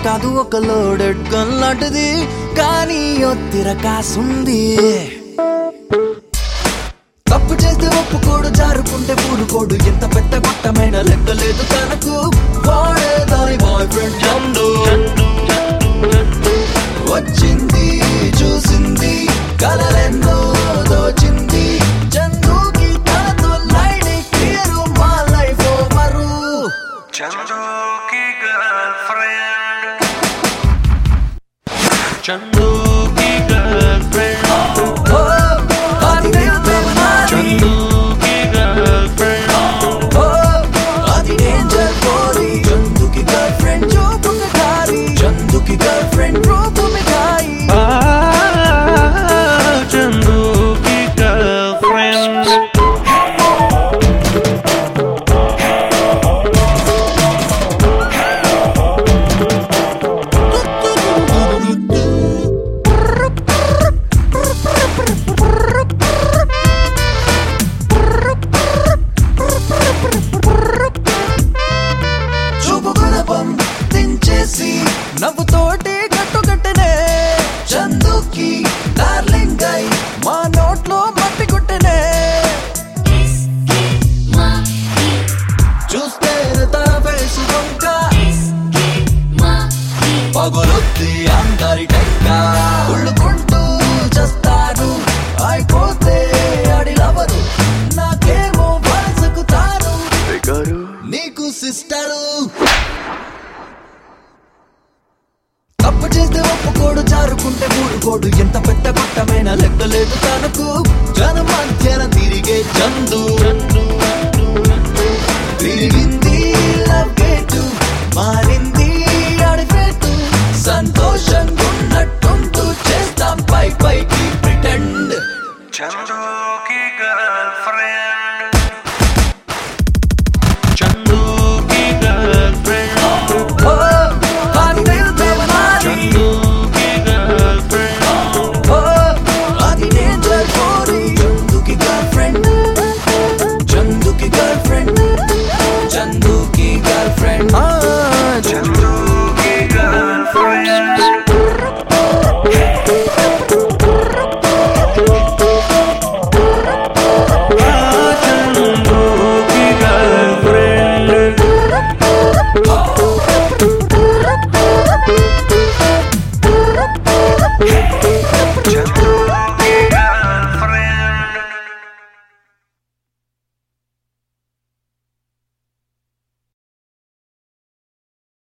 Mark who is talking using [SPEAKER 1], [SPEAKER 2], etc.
[SPEAKER 1] కాదు ఒక loaded gun లాంటిది కానీ ఒత్తిర కాసుంది తప్పు చేస్తే ఒప్పుకోడు జారుకుంటే పూరుకోడు ఎంత పెద్ద గుట్టమైన లెక్కలేదు తనకు వాడే దాని బాయ్ ఫ్రెండ్ చందు వచ్చింది చూసింది కలలెన్నో దోచింది చందుకి తనతో లైన్ క్లియర్ మా లైఫ్ ఓవరు
[SPEAKER 2] చందు की गर्लफ्रेंड చందు की गर्लफ्रेंड
[SPEAKER 1] ఓ, అది నిజమే నాది.
[SPEAKER 2] చందు की गर्लफ्रेंड
[SPEAKER 1] ఓ, అది డేంజర్ పోరి చందుకి గర్ల్ ఫ్రెండ్ చూపు మిఠాయి చందుకి గర్ల్ ఫ్రెండ్ రూపు మిఠాయి
[SPEAKER 2] ఆ చందు की गर्लफ्रेंड
[SPEAKER 1] చూపు గుణపం దించేసి నవ్వుతోటి కట్టుకట్టనే చందుకి డార్లింగ్ అయి మా నోట్లో మట్టి కొట్టనే
[SPEAKER 3] Kiss, kiss, monkey.
[SPEAKER 1] చూస్తే తన ఫేసు వంక
[SPEAKER 3] Kiss, kiss, monkey.
[SPEAKER 1] పగులుద్ది అందరి టెక్క ఉళ్ళుకుంటూ చేస్తారు అయిపోతే అడిలవరు నాకేమో వలసకుతారు నీకు సిస్టరు తప్పు చేస్తే ఒప్పుకోడు జారుకుంటే మూడుకోడు ఎంత పెద్ద పట్టమైన లెక్కలేదు తనకు జన మధ్యన తిరిగే చందు తిరిగింది లవ్ గేటు మారింది అడిపేటు సంతోషంగా ఉన్నట్టుంటూ చేస్తాం పై పైకి ప్రిటెండ్
[SPEAKER 2] చందు की गर्लफ्रेंड